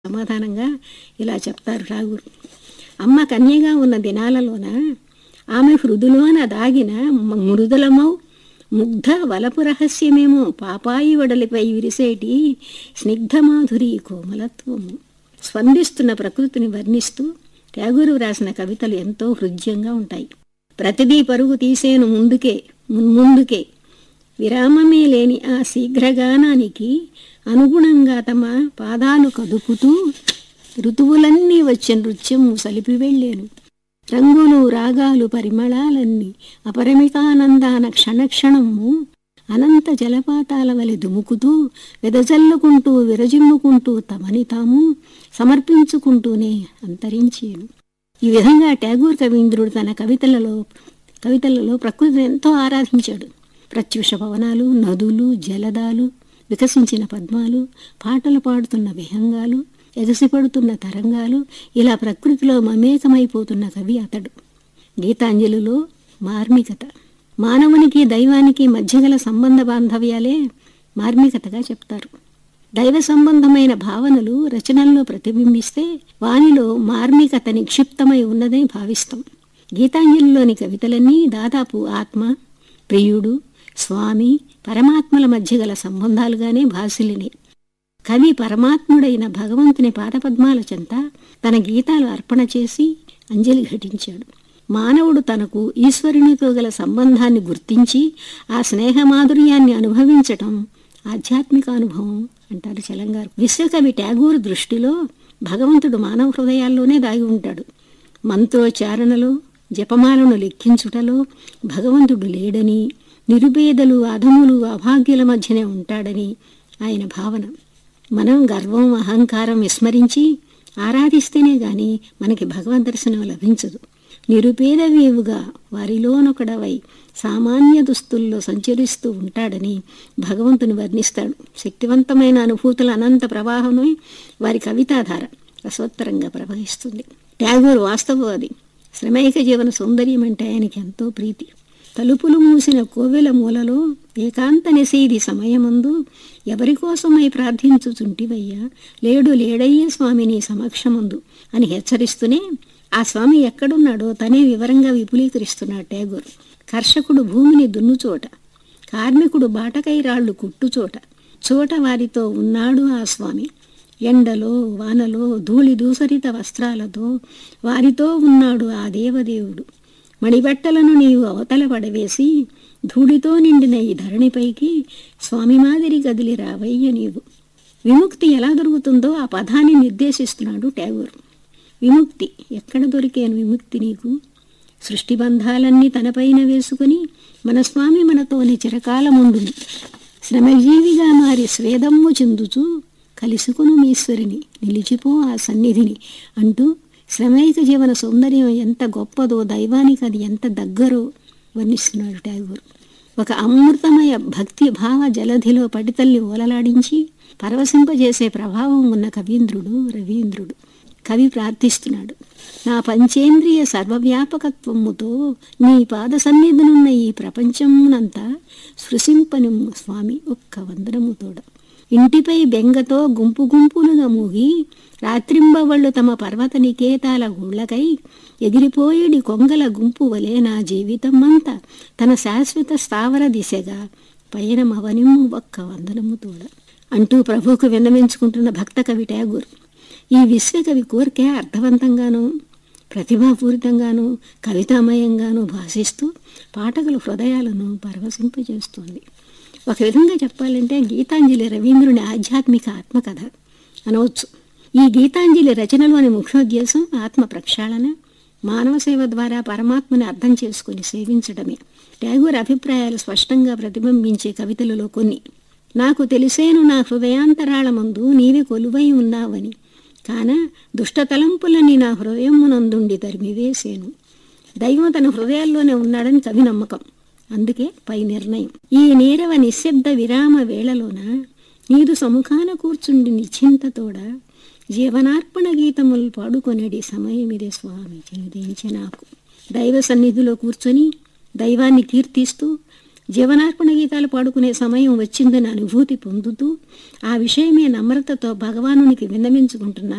సమాధానంగా ఇలా చెప్తారు ఠాగూర్ అమ్మ కన్యగా ఉన్న దినాలలోన ఆమె హృదులోన దాగిన మ- మృదులమౌ ముగ్ధ వలపు రహస్యమేమో పాపాయి వడలిపై విరిసేటి స్నిగ్ధమాధురి కోమలత్వము స్పందిస్తున్న ప్రకృతిని వర్ణిస్తూ ట్యాగూరు వ్రాసిన కవితలు ఎంతో హృద్యంగా ఉంటాయి ప్రతిదీ పరుగు తీసేను ముందుకే మున్ముందుకే విరామమే లేని ఆ శీఘ్రగానానికి అనుగుణంగా తమ పాదాలు కదుపుతూ ఋతువులన్నీ వచ్చే నృత్యము సలిపి వెళ్ళేను రంగులు రాగాలు పరిమళాలన్నీ అపరిమితానందాన క్షణక్షణము అనంత జలపాతాల వలె దుముకుతూ వెదజల్లుకుంటూ విరజిమ్ముకుంటూ తమని తాము సమర్పించుకుంటూనే అంతరించేను ఈ విధంగా ట్యాగూర్ కవీంద్రుడు తన కవితలలో కవితలలో ప్రకృతిని ఎంతో ఆరాధించాడు ప్రత్యుష పవనాలు నదులు జలదాలు వికసించిన పద్మాలు పాటలు పాడుతున్న విహంగాలు ఎగసిపడుతున్న తరంగాలు ఇలా ప్రకృతిలో మమేకమైపోతున్న కవి అతడు గీతాంజలిలో మార్మికత మానవునికి దైవానికి మధ్య గల సంబంధ బాంధవ్యాలే మార్మికతగా చెప్తారు దైవ సంబంధమైన భావనలు రచనల్లో ప్రతిబింబిస్తే వానిలో మార్మికత నిక్షిప్తమై ఉన్నదని భావిస్తాం గీతాంజలిలోని కవితలన్నీ దాదాపు ఆత్మ ప్రియుడు స్వామి పరమాత్మల మధ్య గల సంబంధాలుగానే భాసిలినాయి కవి పరమాత్ముడైన భగవంతుని పాదపద్మాల చెంత తన గీతాలు అర్పణ చేసి అంజలి ఘటించాడు మానవుడు తనకు ఈశ్వరునితో గల సంబంధాన్ని గుర్తించి ఆ స్నేహమాధుర్యాన్ని అనుభవించటం ఆధ్యాత్మిక అనుభవం అంటారు చలంగారు విశ్వకవి ట్యాగూర్ దృష్టిలో భగవంతుడు మానవ హృదయాల్లోనే దాగి ఉంటాడు మంత్రోచ్చారణలో జపమాలను లెక్కించుటలో భగవంతుడు లేడని నిరుపేదలు అధములు అభాగ్యుల మధ్యనే ఉంటాడని ఆయన భావన మనం గర్వం అహంకారం విస్మరించి ఆరాధిస్తేనే గాని మనకి భగవద్ దర్శనం లభించదు నిరుపేదవేవుగా వారిలోనొకడవై సామాన్య దుస్తుల్లో సంచరిస్తూ ఉంటాడని భగవంతుని వర్ణిస్తాడు శక్తివంతమైన అనుభూతుల అనంత ప్రవాహమే వారి కవితాధార రసోత్తరంగా ప్రవహిస్తుంది ట్యాగూర్ వాస్తవవాది శ్రమైక జీవన సౌందర్యం అంటే ఆయనకి ఎంతో ప్రీతి తలుపులు మూసిన కోవెల మూలలో ఏకాంత నిశీది సమయమందు ఎవరి కోసమై ప్రార్థించుచుంటివయ్యా లేడు లేడయ్యే స్వామి నీ సమక్షమందు అని హెచ్చరిస్తూనే ఆ స్వామి ఎక్కడున్నాడో తనే వివరంగా విపులీకరిస్తున్నాడు ట్యాగూర్ కర్షకుడు భూమిని దున్నుచోట కార్మికుడు బాటకై రాళ్ళు కుట్టుచోట చోట వారితో ఉన్నాడు ఆ స్వామి ఎండలో వానలో ధూళి దూసరిత వస్త్రాలతో వారితో ఉన్నాడు ఆ దేవదేవుడు మణిబట్టలను నీవు అవతల పడవేసి ధూళితో నిండిన ఈ ధరణిపైకి స్వామి మాదిరి కదిలి రావయ్య నీవు విముక్తి ఎలా దొరుకుతుందో ఆ పదాన్ని నిర్దేశిస్తున్నాడు ట్యాగూర్ విముక్తి ఎక్కడ దొరికేను విముక్తి నీకు సృష్టి బంధాలన్నీ తనపైన వేసుకుని మన స్వామి మనతోనే చిరకాలముండును శ్రమజీవిగా మారి స్వేదమ్ము చెందుచు కలుసుకును ఈశ్వరిని నిలిచిపో ఆ సన్నిధిని అంటూ శ్రమైక జీవన సౌందర్యం ఎంత గొప్పదో దైవానికి అది ఎంత దగ్గరో వర్ణిస్తున్నాడు ట్యాగూర్ ఒక అమృతమయ భక్తి భావ జలధిలో పడితల్లి ఓలలాడించి పరవశింపజేసే ప్రభావం ఉన్న కవీంద్రుడు రవీంద్రుడు కవి ప్రార్థిస్తున్నాడు నా పంచేంద్రియ సర్వవ్యాపకత్వముతో నీ పాద సన్నిధినున్న ఈ ప్రపంచమునంతా సృశింపనిమ్ము స్వామి ఒక్క వందనముతోడ ఇంటిపై బెంగతో గుంపు గుంపులుగా మూగి రాత్రింబవళ్ళు తమ పర్వత నికేతాల గుళ్ళకై ఎగిరిపోయేడి కొంగల గుంపు వలె నా జీవితమంతా తన శాశ్వత స్థావర దిశగా పయనమవనిమ్ము ఒక్క వందనముతోడ అంటూ ప్రభువుకు విన్నవించుకుంటున్న భక్త కవి ట్యాగూర్ ఈ విశ్వకవి కోరిక అర్థవంతంగానూ ప్రతిభాపూరితంగానూ కవితామయంగానూ భాషిస్తూ పాఠకుల హృదయాలను పరవశింపజేస్తోంది ఒక విధంగా చెప్పాలంటే గీతాంజలి రవీంద్రుని ఆధ్యాత్మిక ఆత్మకథ అనవచ్చు ఈ గీతాంజలి రచనలోని ముఖ్యోద్దేశం ఆత్మ ప్రక్షాళన మానవ సేవ ద్వారా పరమాత్మని అర్థం చేసుకుని సేవించడమే ట్యాగూర్ అభిప్రాయాలు స్పష్టంగా ప్రతిబింబించే కవితలలో కొన్ని నాకు తెలిసేను నా హృదయాంతరాళమందు నీవే కొలువై ఉన్నావని కాన దుష్టతలంపులని నా హృదయమునందుండి తరిమివేసేను దైవం తన హృదయాల్లోనే ఉన్నాడని కవి నమ్మకం అందుకే పై నిర్ణయం ఈ నీరవ నిశ్శబ్ద విరామ వేళలోన నీదు సముఖాన కూర్చుండి నిశ్చింతతోడ జీవనార్పణ గీతములు పాడుకొనేడి సమయమిదే స్వామి జనుదించే నాకు దైవ సన్నిధిలో కూర్చొని దైవాన్ని కీర్తిస్తూ జీవనార్పణ గీతాలు పాడుకునే సమయం వచ్చిందని అనుభూతి పొందుతూ ఆ విషయమే నమ్రతతో భగవానునికి విన్నవించుకుంటున్నా